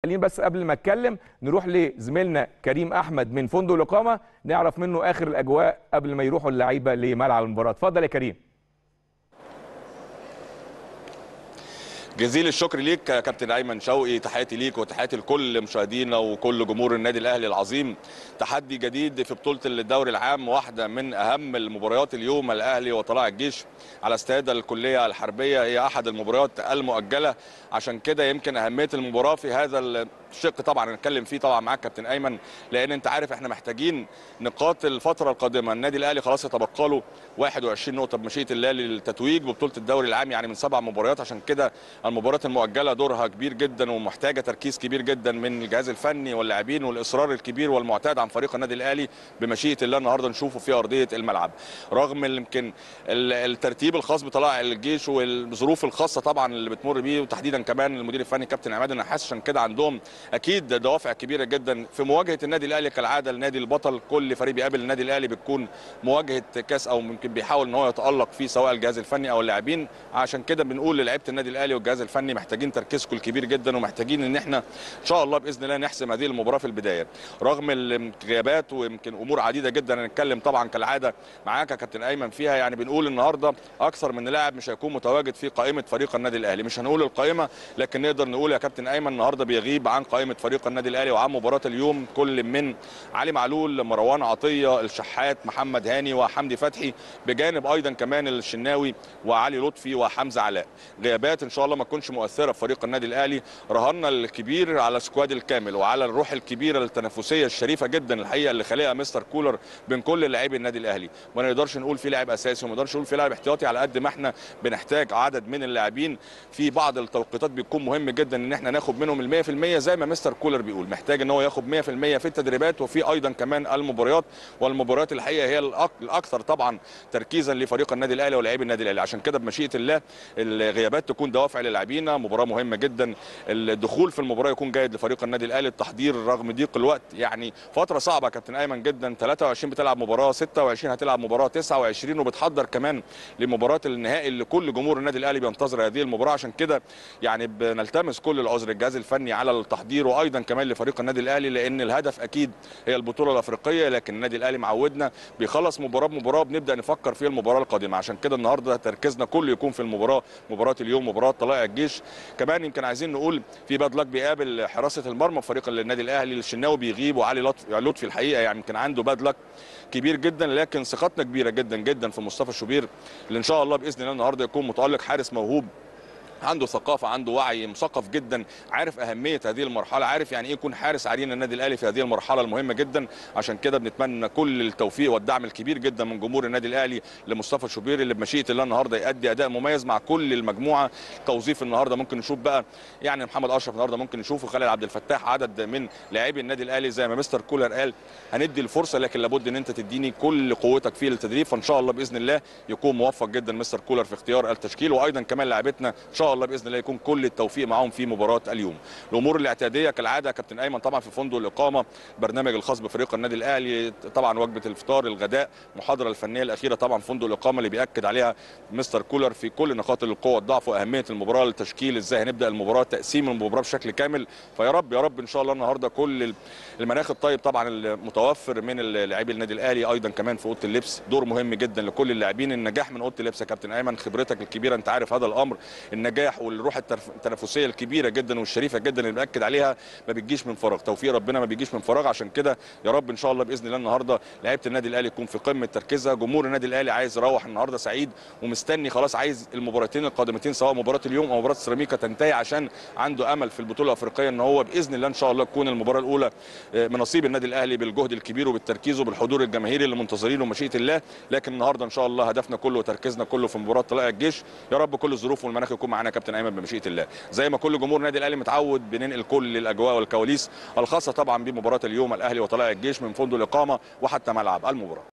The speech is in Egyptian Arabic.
خليني بس قبل ما اتكلم نروح لزميلنا كريم احمد من فندق الاقامه نعرف منه اخر الاجواء قبل ما يروحوا اللعيبه لملعب المباراه اتفضل يا كريم جزيل الشكر ليك يا كابتن ايمن شوقي تحياتي ليك وتحياتي لكل مشاهدينا وكل جمهور النادي الاهلي العظيم تحدي جديد في بطوله الدوري العام واحده من اهم المباريات اليوم الاهلي وطلائع الجيش على استاد الكليه الحربيه هي احد المباريات المؤجله عشان كده يمكن اهميه المباراه في هذا الشق طبعا نتكلم فيه طبعا معاك كابتن ايمن لان انت عارف احنا محتاجين نقاط الفتره القادمه النادي الاهلي خلاص يتبقى له 21 نقطه بمشيئه الله للتتويج ببطوله الدوري العام يعني من سبع مباريات عشان كده المباراه المؤجله دورها كبير جدا ومحتاجه تركيز كبير جدا من الجهاز الفني واللاعبين والاصرار الكبير والمعتاد عن فريق النادي الاهلي بمشيئه الله النهارده نشوفه في ارضيه الملعب رغم يمكن الترتيب الخاص بطلائع الجيش والظروف الخاصه طبعا اللي بتمر بيه وتحديدا كمان المدير الفني كابتن عماد النحاس عشان كده عندهم اكيد دوافع كبيره جدا في مواجهه النادي الاهلي كالعاده النادي البطل كل فريق بيقابل النادي الاهلي بتكون مواجهه كاس او ممكن بيحاول ان هو يتالق فيه سواء الجهاز الفني او اللاعبين عشان كده بنقول للاعيبه النادي الاهلي والجهاز الفني محتاجين تركيزكم الكبير جدا ومحتاجين ان احنا ان شاء الله باذن الله نحسم هذه المباراه في البدايه رغم الغيابات ويمكن امور عديده جدا هنتكلم طبعا كالعاده معاك يا كابتن ايمن فيها يعني بنقول النهارده اكثر من لاعب مش هيكون متواجد في قائمه فريق النادي الاهلي مش هنقول القائمه لكن نقدر نقول يا كابتن ايمن النهارده بيغيب عن قائمه فريق النادي الاهلي وعن مباراه اليوم كل من علي معلول مروان عطيه الشحات محمد هاني وحمدي فتحي بجانب ايضا كمان الشناوي وعلي لطفي وحمزه علاء غيابات ان شاء الله ما تكونش مؤثره في فريق النادي الاهلي رهنا الكبير على السكواد الكامل وعلى الروح الكبيره التنافسيه الشريفه جدا الحقيقه اللي خلقها مستر كولر بين كل لاعبي النادي الاهلي ما نقدرش نقول في لاعب اساسي وما نقدرش نقول في لاعب احتياطي على قد ما احنا بنحتاج عدد من اللاعبين في بعض التوقيتات بيكون مهم جدا ان احنا ناخد منهم ال 100% زي ما مستر كولر بيقول محتاج ان هو ياخد 100% في التدريبات وفي ايضا كمان المباريات والمباريات الحقيقه هي الاكثر طبعا تركيزا لفريق النادي الاهلي ولاعبي النادي الاهلي عشان كده بمشيئه الله الغيابات تكون دوافع للاعبين مباراه مهمه جدا الدخول في المباراه يكون جيد لفريق النادي الاهلي التحضير رغم ضيق الوقت يعني فتره صعبه يا كابتن ايمن جدا 23 بتلعب مباراه 26 هتلعب مباراه 29 وبتحضر كمان لمباراه النهائي اللي كل جمهور النادي الاهلي بينتظر هذه المباراه عشان كده يعني بنلتمس كل العذر الجهاز الفني على التحضير وايضا كمان لفريق النادي الاهلي لان الهدف اكيد هي البطوله الافريقيه لكن النادي الاهلي معودنا بيخلص مباراه بمباراه بنبدا نفكر في المباراه القادمه عشان كده النهارده تركيزنا كله يكون في المباراه مباراه اليوم مباراه طلائع الجيش كمان يمكن عايزين نقول في باد لك بيقابل حراسه المرمى فريق النادي الاهلي الشناوي بيغيب وعلي لطفي لطفي الحقيقه يعني يمكن عنده باد لك كبير جدا لكن ثقتنا كبيره جدا جدا في مصطفى شوبير اللي ان شاء الله باذن الله النهارده يكون متالق حارس موهوب عنده ثقافه عنده وعي مثقف جدا عارف اهميه هذه المرحله عارف يعني ايه يكون حارس عرين النادي الاهلي في هذه المرحله المهمه جدا عشان كده بنتمنى كل التوفيق والدعم الكبير جدا من جمهور النادي الاهلي لمصطفى شوبير اللي بمشيئه الله النهارده يؤدي اداء مميز مع كل المجموعه توظيف النهارده ممكن نشوف بقى يعني محمد اشرف النهارده ممكن نشوفه خالد عبد الفتاح عدد من لاعبي النادي الاهلي زي ما مستر كولر قال هندي الفرصه لكن لابد ان انت تديني كل قوتك في التدريب فان شاء الله باذن الله يكون موفق جدا مستر كولر في اختيار التشكيل وايضا كمان لاعبتنا ان شاء الله باذن الله يكون كل التوفيق معاهم في مباراه اليوم الامور الاعتياديه كالعاده كابتن ايمن طبعا في فندق الاقامه برنامج الخاص بفريق النادي الاهلي طبعا وجبه الفطار الغداء المحاضره الفنيه الاخيره طبعا فندق الاقامه اللي بياكد عليها مستر كولر في كل نقاط القوه والضعف واهميه المباراه التشكيل ازاي هنبدا المباراه تقسيم المباراه بشكل كامل فيا رب يا رب ان شاء الله النهارده كل المناخ الطيب طبعا المتوفر من لاعبي النادي الاهلي ايضا كمان في اوضه اللبس دور مهم جدا لكل اللاعبين النجاح من اوضه اللبس يا كابتن ايمن خبرتك الكبيره انت عارف هذا الامر النجاح والروح التنافسيه الكبيره جدا والشريفه جدا اللي بناكد عليها ما بتجيش من فراغ توفيق ربنا ما بيجيش من فراغ عشان كده يا رب ان شاء الله باذن الله النهارده لعيبه النادي الاهلي يكون في قمه تركيزها جمهور النادي الاهلي عايز يروح النهارده سعيد ومستني خلاص عايز المباراتين القادمتين سواء مباراه اليوم او مباراه سيراميكا تنتهي عشان عنده امل في البطوله الافريقيه ان هو باذن الله ان شاء الله تكون المباراه الاولى من نصيب النادي الاهلي بالجهد الكبير وبالتركيز وبالحضور الجماهيري اللي منتظرينه مشيئه الله لكن النهارده ان شاء الله هدفنا كله وتركيزنا كله في مباراه طلائع الجيش يا رب كل الظروف والمناخ يكون معانا كابتن ايمن بمشيئه الله زي ما كل جمهور النادي الاهلي متعود بننقل كل الاجواء والكواليس الخاصه طبعا بمباراه اليوم الاهلي وطلائع الجيش من فندق الاقامه وحتى ملعب المباراه